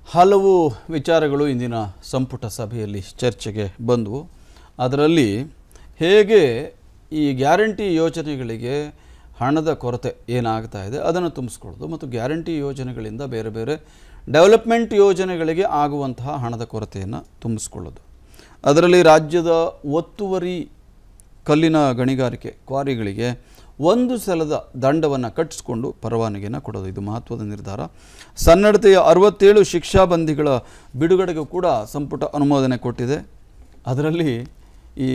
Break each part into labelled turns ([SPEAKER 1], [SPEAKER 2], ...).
[SPEAKER 1] ಹಲವು ವಿಚಾರಗಳು ಇಂದಿನ ಸಂಪುಟ ಸಭೆಯಲ್ಲಿ ಚರ್ಚೆಗೆ ಬಂದವು ಅದರಲ್ಲಿ ಹೇಗೆ ಈ ಗ್ಯಾರಂಟಿ ಯೋಜನೆಗಳಿಗೆ ಹಣದ ಕೊರತೆ ಏನಾಗ್ತಾ ಇದೆ ಅದನ್ನು ತುಂಬಿಸ್ಕೊಳ್ಳೋದು ಮತ್ತು ಗ್ಯಾರಂಟಿ ಯೋಜನೆಗಳಿಂದ ಬೇರೆ ಬೇರೆ ಡೆವಲಪ್ಮೆಂಟ್ ಯೋಜನೆಗಳಿಗೆ ಆಗುವಂತಹ ಹಣದ ಕೊರತೆಯನ್ನು ತುಂಬಿಸ್ಕೊಳ್ಳೋದು ಅದರಲ್ಲಿ ರಾಜ್ಯದ ಒತ್ತುವರಿ ಕಲ್ಲಿನ ಗಣಿಗಾರಿಕೆ ಕ್ವಾರಿಗಳಿಗೆ ಒಂದು ಸಲದ ದಂಡವನ್ನು ಕಟ್ಟಿಸ್ಕೊಂಡು ಪರವಾನಗಿಯನ್ನು ಕೊಡೋದು ಇದು ಮಹತ್ವದ ನಿರ್ಧಾರ ಸನ್ನಡತೆಯ ಅರವತ್ತೇಳು ಶಿಕ್ಷಾಬಂದಿಗಳ ಬಿಡುಗಡೆಗೂ ಕೂಡ ಸಂಪುಟ ಅನುಮೋದನೆ ಕೊಟ್ಟಿದೆ ಅದರಲ್ಲಿ ಈ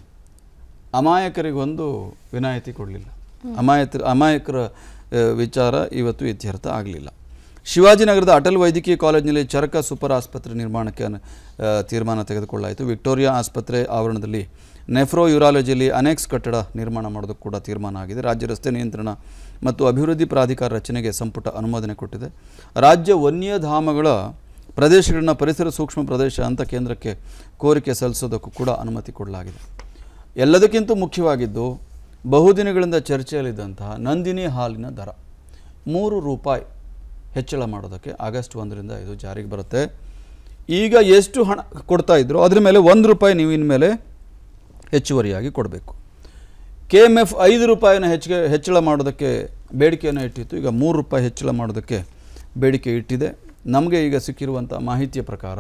[SPEAKER 1] ಅಮಾಯಕರಿಗೊಂದು ವಿನಾಯಿತಿ ಕೊಡಲಿಲ್ಲ ಅಮಾಯಕ ಅಮಾಯಕರ ಆ, ವಿಚಾರ ಇವತ್ತು ಇತ್ಯರ್ಥ ಆಗಲಿಲ್ಲ ಶಿವಾಜಿನಗರದ ಅಟಲ್ ವೈದ್ಯಕೀಯ ಕಾಲೇಜಿನಲ್ಲಿ ಚರಕ ಸೂಪರ್ ಆಸ್ಪತ್ರೆ ನಿರ್ಮಾಣಕ್ಕೆ ಅನು- ಆ, ತೀರ್ಮಾನ ತೆಗೆದುಕೊಳ್ಳಾಯಿತು ವಿಕ್ಟೋರಿಯಾ ಆಸ್ಪತ್ರೆ ಆವರಣದಲ್ಲಿ ನೆಫ್ರೋ ಯೂರಾಲಜಿಯಲ್ಲಿ ಅನೆಕ್ಸ್ ಕಟ್ಟಡ ನಿರ್ಮಾಣ ಮಾಡೋದಕ್ಕೆ ಕೂಡ ತೀರ್ಮಾನ ಆಗಿದೆ ರಾಜ್ಯ ರಸ್ತೆ ನಿಯಂತ್ರಣ ಮತ್ತು ಅಭಿವೃದ್ಧಿ ಪ್ರಾಧಿಕಾರ ರಚನೆಗೆ ಸಂಪುಟ ಅನುಮೋದನೆ ಕೊಟ್ಟಿದೆ ರಾಜ್ಯ ವನ್ಯಧಾಮಗಳ ಪ್ರದೇಶಗಳನ್ನ ಪರಿಸರ ಸೂಕ್ಷ್ಮ ಪ್ರದೇಶ ಅಂತ ಕೇಂದ್ರಕ್ಕೆ ಕೋರಿಕೆ ಸಲ್ಲಿಸೋದಕ್ಕೂ ಕೂಡ ಅನುಮತಿ ಕೊಡಲಾಗಿದೆ ಎಲ್ಲದಕ್ಕಿಂತ ಮುಖ್ಯವಾಗಿದ್ದು ಬಹುದಿನಗಳಿಂದ ಚರ್ಚೆಯಲ್ಲಿದ್ದಂತಹ ನಂದಿನಿ ಹಾಲಿನ ದರ ಮೂರು ರೂಪಾಯಿ ಹೆಚ್ಚಳ ಮಾಡೋದಕ್ಕೆ ಆಗಸ್ಟ್ ಒಂದರಿಂದ ಇದು ಜಾರಿಗೆ ಬರುತ್ತೆ ಈಗ ಎಷ್ಟು ಹಣ ಕೊಡ್ತಾ ಇದ್ರು ಅದ್ರ ಮೇಲೆ ಒಂದು ರೂಪಾಯಿ ನೀವು ಇನ್ಮೇಲೆ ಹೆಚ್ಚುವರಿಯಾಗಿ ಕೊಡಬೇಕು ಕೆ ಎಮ್ ಎಫ್ ಐದು ರೂಪಾಯಿನ ಹೆಚ್ಚಿಗೆ ಹೆಚ್ಚಳ ಮಾಡೋದಕ್ಕೆ ಬೇಡಿಕೆಯನ್ನು ಇಟ್ಟಿತ್ತು ಈಗ ಮೂರು ರೂಪಾಯಿ ಹೆಚ್ಚಳ ಮಾಡೋದಕ್ಕೆ ಬೇಡಿಕೆ ಇಟ್ಟಿದೆ ನಮಗೆ ಈಗ ಸಿಕ್ಕಿರುವಂಥ ಮಾಹಿತಿಯ ಪ್ರಕಾರ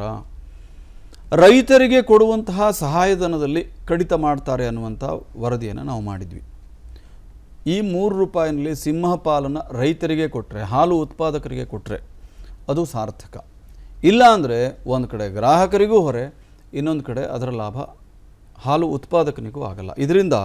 [SPEAKER 1] ರೈತರಿಗೆ ಕೊಡುವಂತಹ ಸಹಾಯಧನದಲ್ಲಿ ಕಡಿತ ಮಾಡ್ತಾರೆ ಅನ್ನುವಂಥ ವರದಿಯನ್ನು ನಾವು ಮಾಡಿದ್ವಿ ಈ ಮೂರು ರೂಪಾಯಿನಲ್ಲಿ ಸಿಂಹ ಪಾಲನ್ನು ರೈತರಿಗೆ ಕೊಟ್ಟರೆ ಹಾಲು ಉತ್ಪಾದಕರಿಗೆ ಕೊಟ್ಟರೆ ಅದು ಸಾರ್ಥಕ ಇಲ್ಲ ಅಂದರೆ ಒಂದು ಕಡೆ ಗ್ರಾಹಕರಿಗೂ ಹೊರೆ ಇನ್ನೊಂದು ಕಡೆ ಅದರ ಲಾಭ ಹಾಲು ಉತ್ಪಾದಕನಿಗೂ ಆಗಲ್ಲ ಇದರಿಂದ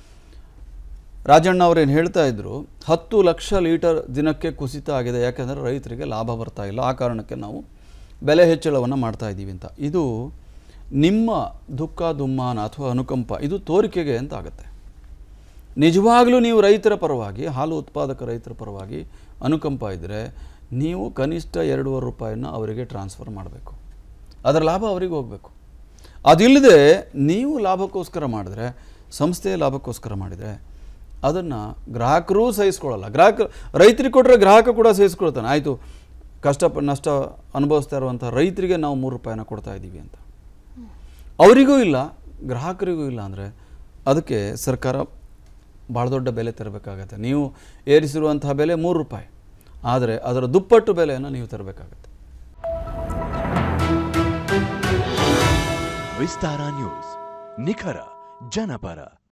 [SPEAKER 1] ರಾಜಣ್ಣ ಅವರೇನು ಹೇಳ್ತಾ ಇದ್ರು ಹತ್ತು ಲಕ್ಷ ಲೀಟರ್ ದಿನಕ್ಕೆ ಕುಸಿತ ಆಗಿದೆ ಯಾಕೆಂದರೆ ರೈತರಿಗೆ ಲಾಭ ಬರ್ತಾ ಇಲ್ಲ ಆ ಕಾರಣಕ್ಕೆ ನಾವು ಬೆಲೆ ಹೆಚ್ಚಳವನ್ನು ಮಾಡ್ತಾ ಇದ್ದೀವಿ ಅಂತ ಇದು ನಿಮ್ಮ ದುಃಖ ದುಮ್ಮಾನ ಅಥವಾ ಅನುಕಂಪ ಇದು ತೋರಿಕೆಗೆ ಅಂತ ಆಗುತ್ತೆ ನಿಜವಾಗಲೂ ನೀವು ರೈತರ ಪರವಾಗಿ ಹಾಲು ಉತ್ಪಾದಕ ರೈತರ ಪರವಾಗಿ ಅನುಕಂಪ ಇದ್ದರೆ ನೀವು ಕನಿಷ್ಠ ಎರಡೂವರೆ ರೂಪಾಯಿನ ಅವರಿಗೆ ಟ್ರಾನ್ಸ್ಫರ್ ಮಾಡಬೇಕು ಅದರ ಲಾಭ ಅವರಿಗೆ ಹೋಗಬೇಕು ಅದಿಲ್ಲದೆ ನೀವು ಲಾಭಕ್ಕೋಸ್ಕರ ಮಾಡಿದ್ರೆ ಸಂಸ್ಥೆಯ ಲಾಭಕ್ಕೋಸ್ಕರ ಮಾಡಿದರೆ ಅದನ್ನು ಗ್ರಾಹಕರೂ ಸಹಿಸ್ಕೊಳ್ಳಲ್ಲ ಗ್ರಾಹಕ ರೈತರಿಗೆ ಕೊಟ್ಟರೆ ಗ್ರಾಹಕ ಕೂಡ ಸಹಿಸ್ಕೊಳ್ತಾನೆ ಆಯಿತು ಕಷ್ಟ ಪ- ನಷ್ಟ ಅನುಭವಿಸ್ತಾ ಇರುವಂಥ ರೈತರಿಗೆ ನಾವು ಮೂರು ರೂಪಾಯಿನ ಕೊಡ್ತಾ ಇದ್ದೀವಿ ಅಂತ ಅವರಿಗೂ ಇಲ್ಲ ಗ್ರಾಹಕರಿಗೂ ಇಲ್ಲ ಅಂದರೆ ಅದಕ್ಕೆ ಸರ್ಕಾರ ಭಾಳ ದೊಡ್ಡ ಬೆಲೆ ತರಬೇಕಾಗತ್ತೆ ನೀವು ಏರಿಸಿರುವಂತಹ ಬೆಲೆ ಮೂರು ರೂಪಾಯಿ ಆದರೆ ಅದರ ದುಪ್ಪಟ್ಟು ಬೆಲೆಯನ್ನು ನೀವು ತರಬೇಕಾಗತ್ತೆ
[SPEAKER 2] ವಿಸ್ತಾರ ನ್ಯೂಸ್ ನಿಖರ ಜನಪರ